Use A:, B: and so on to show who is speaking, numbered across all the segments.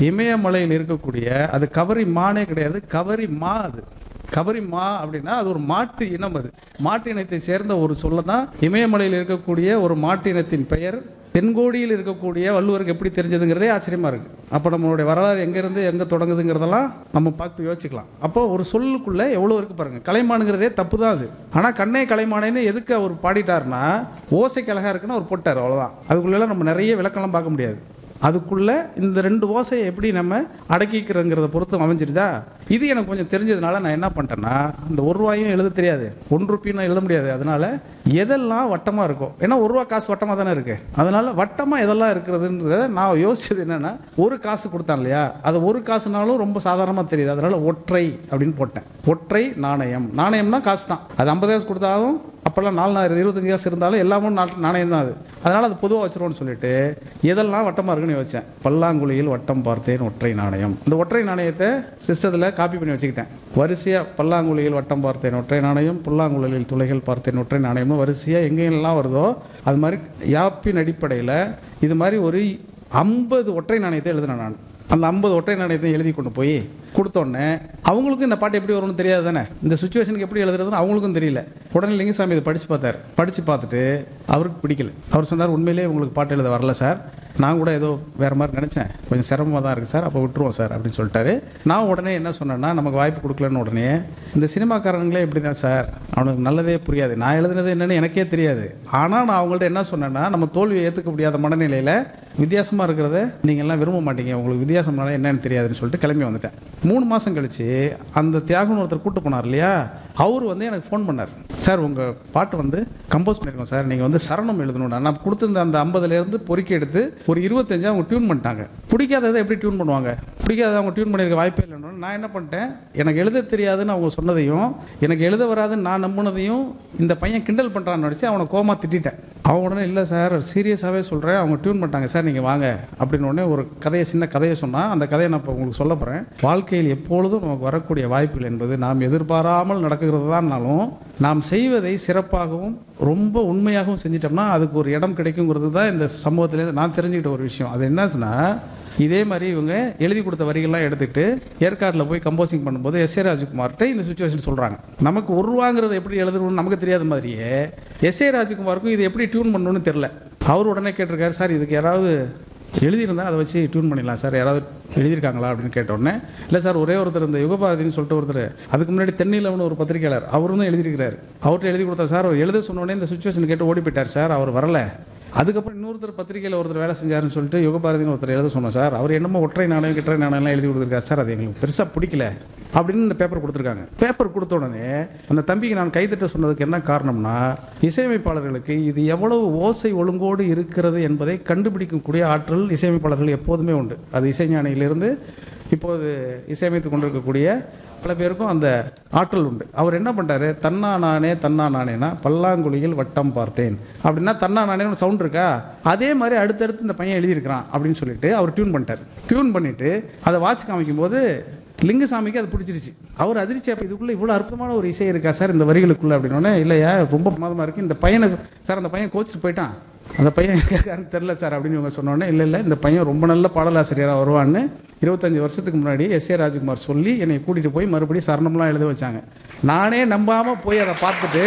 A: இமயமலையில் இருக்கக்கூடிய அது கவரி மானே கிடையாது கவரி மா அது கவரி மா அப்படின்னா அது ஒரு மாட்டு இனம் அது மாட்டு இனத்தை சேர்ந்த ஒரு சொல்ல தான் இமயமலையில் இருக்கக்கூடிய ஒரு மாட்டு இனத்தின் பெயர் தென்கோடியில் இருக்கக்கூடிய வள்ளுவருக்கு எப்படி தெரிஞ்சதுங்கிறதே ஆச்சரியமா இருக்கு அப்போ நம்மளுடைய வரலாறு எங்கேருந்து எங்கே தொடங்குதுங்கிறதெல்லாம் நம்ம பார்த்து யோசிக்கலாம் அப்போ ஒரு சொல்லுக்குள்ள எவ்வளோ இருக்கு பாருங்க கலைமானுங்கிறதே தப்பு தான் அது ஆனால் கண்ணே கலைமானேன்னு எதுக்கு அவர் பாடிட்டாருன்னா ஓசைக்கு அழகா இருக்குன்னு அவர் போட்டார் அவ்வளோதான் அதுக்குள்ளெல்லாம் நம்ம நிறைய விளக்கம்லாம் பார்க்க முடியாது அதுக்குள்ள இந்த ரெண்டு ஓசையை எப்படி நம்ம அடக்கிக்கிறோங்கிறத பொறுத்து அமைஞ்சிருதா இது எனக்கு கொஞ்சம் தெரிஞ்சதுனால நான் என்ன பண்ணிட்டேன்னா இந்த ஒரு ரூபாயும் எழுத தெரியாது ஒன்று ரூபாயும் எழுத முடியாது அதனால எதெல்லாம் வட்டமாக இருக்கும் ஏன்னா ஒரு ரூபா காசு வட்டமாக தானே இருக்கு அதனால வட்டமாக எதெல்லாம் இருக்கிறதுன்றத நான் யோசிச்சது என்னன்னா ஒரு காசு கொடுத்தான் இல்லையா அது ஒரு காசுனாலும் ரொம்ப சாதாரணமாக தெரியுது அதனால ஒற்றை அப்படின்னு போட்டேன் ஒற்றை நாணயம் நாணயம்னா காசு தான் அது ஐம்பது காசு கொடுத்தாலும் அப்போல்லாம் நாலு நாயிரம் இருபத்தஞ்சு காசு இருந்தாலும் எல்லாமும் நாட்டு நாணயம் தான் அது அதனால் அது பொதுவாக வச்சிருவோம்னு சொல்லிட்டு எதெல்லாம் வட்டமாக இருக்குன்னு யோசிச்சேன் பல்லாங்குழியில் வட்டம் பார்த்தேன் ஒற்றை நாணயம் இந்த ஒற்றை நாணயத்தை சிஸ்டத்தில் காப்பி பண்ணி வச்சுக்கிட்டேன் வரிசையாக பல்லாங்குழியில் வட்டம் பார்த்தேன் ஒற்றை நாணயம் புல்லாங்குழலில் துளைகள் பார்த்தேன் ஒற்றை நாணயம்னு வரிசையாக எங்கெல்லாம் வருதோ அது மாதிரி யாப்பின் அடிப்படையில் இது மாதிரி ஒரு ஐம்பது ஒற்றை நாணயத்தை எழுதினேன் நான் அந்த ஐம்பது ஒற்றை நாணயத்தை எழுதி கொண்டு போய் கொடுத்தோடனே அவங்களுக்கும் இந்த பாட்டு எப்படி வரும்னு தெரியாது தானே இந்த சுச்சுவேஷனுக்கு எப்படி எழுதுறதுன்னு அவங்களுக்கும் தெரியல உடனே லிங்கசாமி இதை படித்து பார்த்தார் படித்து பார்த்துட்டு அவருக்கு பிடிக்கல அவர் சொன்னார் உண்மையிலேயே உங்களுக்கு பாட்டு எழுத வரல சார் நான் கூட ஏதோ வேற மாதிரி நினச்சேன் கொஞ்சம் சிரமமாக தான் இருக்குது சார் அப்போ விட்டுருவோம் சார் அப்படின்னு சொல்லிட்டாரு நான் உடனே என்ன சொன்னேன்னா நமக்கு வாய்ப்பு கொடுக்கலன்னு உடனே இந்த சினிமாக்காரங்களே இப்படி தான் சார் அவனுக்கு நல்லதே புரியாது நான் எழுதுனது என்னன்னு எனக்கே தெரியாது ஆனால் நான் அவங்கள்ட்ட என்ன சொன்னேன்னா நம்ம தோல்வியை ஏற்றுக்க முடியாத மனநிலையில் வித்தியாசமாக இருக்கிறத நீங்கள் எல்லாம் விரும்ப மாட்டீங்க உங்களுக்கு வித்தியாசம்னால என்னன்னு தெரியாதுன்னு சொல்லிட்டு கிளம்பி வந்துட்டேன் மூணு மாதம் கழிச்சு அந்த தியாகம்னு ஒருத்தர் கூட்டு போனார் இல்லையா அவர் வந்து எனக்கு ஃபோன் பண்ணார் சார் உங்கள் பாட்டு வந்து கம்போஸ் பண்ணியிருக்கோம் சார் நீங்கள் வந்து சரணம் எழுதணும்னா நான் கொடுத்துருந்த அந்த ஐம்பதுலேருந்து பொறுக்கி எடுத்து ஒரு இருபத்தஞ்சு அவங்க டியூன் பண்ணிட்டாங்க பிடிக்காததை எப்படி டியூன் பண்ணுவாங்க பிடிக்காததை அவங்க டியூன் பண்ணியிருக்க வாய்ப்பே இல்லைன்னு நான் என்ன பண்ணிட்டேன் எனக்கு எழுத தெரியாதுன்னு அவங்க சொன்னதையும் எனக்கு எழுத வராதுன்னு நான் நம்பினதையும் இந்த பையன் கிண்டல் பண்ணுறான்னு நினச்சி அவனை கோமா திட்டிட்டேன் அவன் உடனே இல்லை சார் சீரியஸாகவே சொல்கிறேன் அவங்க டியூன் பண்ணிட்டாங்க சார் நீங்கள் வாங்க அப்படின்னு உடனே ஒரு கதையை சின்ன கதையை சொன்னால் அந்த கதையை நான் இப்போ உங்களுக்கு சொல்ல போகிறேன் வாழ்க்கையில் எப்பொழுதும் நமக்கு வரக்கூடிய வாய்ப்புகள் என்பது நாம் எதிர்பாராமல் நடக்கிறது தான்னாலும் நாம் செய்வதை சிறப்பாகவும் ரொம்ப உண்மையாகவும் செஞ்சிட்டோம்னா அதுக்கு ஒரு இடம் கிடைக்குங்கிறது தான் இந்த சம்பவத்திலேருந்து நான் தெரிஞ்சுக்கிட்ட ஒரு விஷயம் அது என்னச்சுன்னா இதே மாதிரி இவங்க எழுதி கொடுத்த வரிகள்லாம் எடுத்துக்கிட்டு ஏற்காட்டில் போய் கம்போசிங் பண்ணும்போது எஸ் ஏ ராஜ்குமார்கிட்ட இந்த சுச்சுவேஷன் சொல்கிறாங்க நமக்கு ஒரு ரூபாங்கிறத எப்படி எழுதணும்னு நமக்கு தெரியாத மாதிரியே எஸ் ஏ ராஜ்குமாருக்கும் இது எப்படி டியூன் பண்ணணும்னு தெரில அவர் உடனே கேட்டிருக்காரு சார் இதுக்கு யாராவது எழுதியிருந்தா அதை வச்சு டியூன் பண்ணிடலாம் சார் யாராவது எழுதியிருக்காங்களா அப்படின்னு கேட்ட உடனே இல்லை சார் ஒரே ஒருத்தர் இந்த யுகபாரதின்னு சொல்லிட்டு ஒருத்தர் அதுக்கு முன்னாடி தென்னிலவன் ஒரு பத்திரிகையாளர் அவரும் தான் எழுதியிருக்கிறார் அவர்கிட்ட எழுதி கொடுத்தா சார் அவர் எழுத சொன்ன உடனே இந்த சுச்சுவேஷன் கேட்டு ஓடி போயிட்டார் சார் அவர் வரல அதுக்கப்புறம் இன்னொருத்தர் பத்திரிகையில் ஒருத்தர் வேலை செஞ்சாருன்னு சொல்லிட்டு யுகபாரதின்னு ஒருத்தர் எழுத சொன்னோம் சார் அவர் என்னமோ ஒற்றை நாணயம் கிற்றை நாணயம்லாம் எழுதி கொடுத்துருக்காரு சார் அது எங்களுக்கு பெருசாக பிடிக்கல அப்படின்னு இந்த பேப்பர் கொடுத்துருக்காங்க பேப்பர் கொடுத்த உடனே அந்த தம்பிக்கு நான் கைத்தட்ட சொன்னதுக்கு என்ன காரணம்னா இசையமைப்பாளர்களுக்கு இது எவ்வளவு ஓசை ஒழுங்கோடு இருக்கிறது என்பதை கண்டுபிடிக்கக்கூடிய ஆற்றல் இசையமைப்பாளர்கள் எப்போதுமே உண்டு அது இசைஞானியிலிருந்து இப்போது இசையமைத்து கொண்டிருக்கக்கூடிய பல பேருக்கும் அந்த ஆற்றல் உண்டு அவர் என்ன பண்ணிட்டாரு தன்னா நானே தன்னா நானேனா பல்லாங்குழியில் வட்டம் பார்த்தேன் அப்படின்னா தன்னா நானேன்னு சவுண்ட் இருக்கா அதே மாதிரி அடுத்தடுத்து இந்த பையன் எழுதியிருக்கிறான் அப்படின்னு சொல்லிட்டு அவர் டியூன் பண்ணிட்டார் டியூன் பண்ணிட்டு அதை வாட்ச் காமிக்கும் போது லிங்கசாமிக்கு அது பிடிச்சிருச்சு அவர் அதிர்ச்சி அப்போ இதுக்குள்ளே இவ்வளோ அற்புதமான ஒரு இசை இருக்கா சார் இந்த வரிகளுக்குள்ள அப்படின்னோடனே இல்லையா ரொம்ப பிரமாதமாக இருக்குது இந்த பையனுக்கு சார் அந்த பையன் கோச்சிட்டு போயிட்டான் அந்த பையன் எங்க இருக்காருன்னு தெரில சார் அப்படின்னு இவங்க சொன்னோடனே இல்லை இல்லை இந்த பையன் ரொம்ப நல்ல பாடலாசிரியராக வருவான்னு இருபத்தஞ்சி வருஷத்துக்கு முன்னாடி எஸ் ஏ ராஜ்குமார் சொல்லி என்னை கூட்டிகிட்டு போய் மறுபடியும் சரணம்லாம் எழுத வச்சாங்க நானே நம்பாமல் போய் அதை பார்த்துட்டு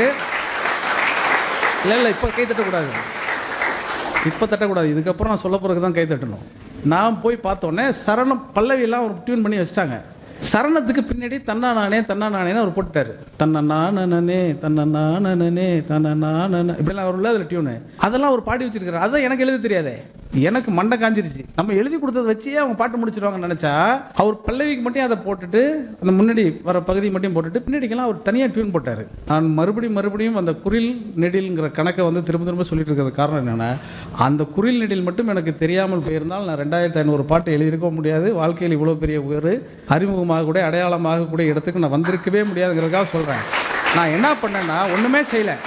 A: இல்லை இல்லை இப்போ கை தட்டக்கூடாது இப்போ தட்டக்கூடாது இதுக்கப்புறம் நான் சொல்ல போகிறதுக்கு தான் கை தட்டணும் நான் போய் பார்த்தோன்னே சரணம் பல்லவியெல்லாம் ஒரு டியூன் பண்ணி வச்சிட்டாங்க சரணத்துக்கு பின்னாடி தன்னா நானே தன்னா நானேன்னு அவர் போட்டுட்டாரு தன்ன நானே தன்ன நானே தன்ன நானே இப்படிலாம் அவர் உள்ள அதில் டியூனு அதெல்லாம் அவர் பாடி வச்சிருக்காரு அதான் எனக்கு எழுத தெரியாதே எனக்கு மண்டை காஞ்சிருச்சு நம்ம எழுதி கொடுத்ததை வச்சே அவங்க பாட்டு முடிச்சிருவாங்கன்னு நினச்சா அவர் பல்லவிக்கு மட்டும் அதை போட்டுட்டு அந்த முன்னாடி வர பகுதி மட்டும் போட்டுட்டு பின்னாடிக்கெல்லாம் அவர் தனியாக டியூன் போட்டார் நான் மறுபடியும் மறுபடியும் அந்த குரில் நெடில்ங்கிற கணக்கை வந்து திரும்ப திரும்ப சொல்லிட்டு இருக்கிறது காரணம் என்னென்னா அந்த குரில் நெடில் மட்டும் எனக்கு தெரியாமல் போயிருந்தால் நான் ரெண்டாயிரத்தி ஐநூறு பாட்டு எழுதியிருக்க முடியாது வாழ்க்கையில் இவ்வளோ பெரிய ஒரு அறிமுகமாக கூட அடையாளமாக கூட இடத்துக்கு நான் வந்திருக்கவே முடியாதுங்கிறதுக்காக சொல்கிறேன் நான் என்ன பண்ணேன்னா ஒன்றுமே செய்யலை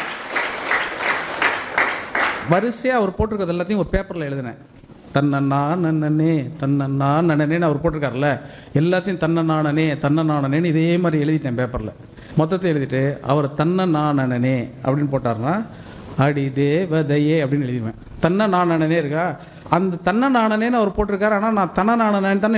A: வரிசையாக அவர் போட்டிருக்கிறது எல்லாத்தையும் ஒரு பேப்பரில் எழுதினேன் தன்னண்ணா நன்னனே தன்னண்ணா நன்னனேன்னு அவர் போட்டிருக்காருல்ல எல்லாத்தையும் தன்னண்ணானனே தன்னண்ணானனேன்னு இதே மாதிரி எழுதிட்டேன் பேப்பரில் மொத்தத்தை எழுதிட்டு அவர் தன்னண்ணானனே அப்படின்னு போட்டாருன்னா அடி தேவதையே அப்படின்னு எழுதிடுவேன் தன்ன நானனே இருக்கா அந்த தன்ன நானனேன்னு அவர் போட்டிருக்காரு ஆனால் நான் தன்ன நானனேன்னு தானே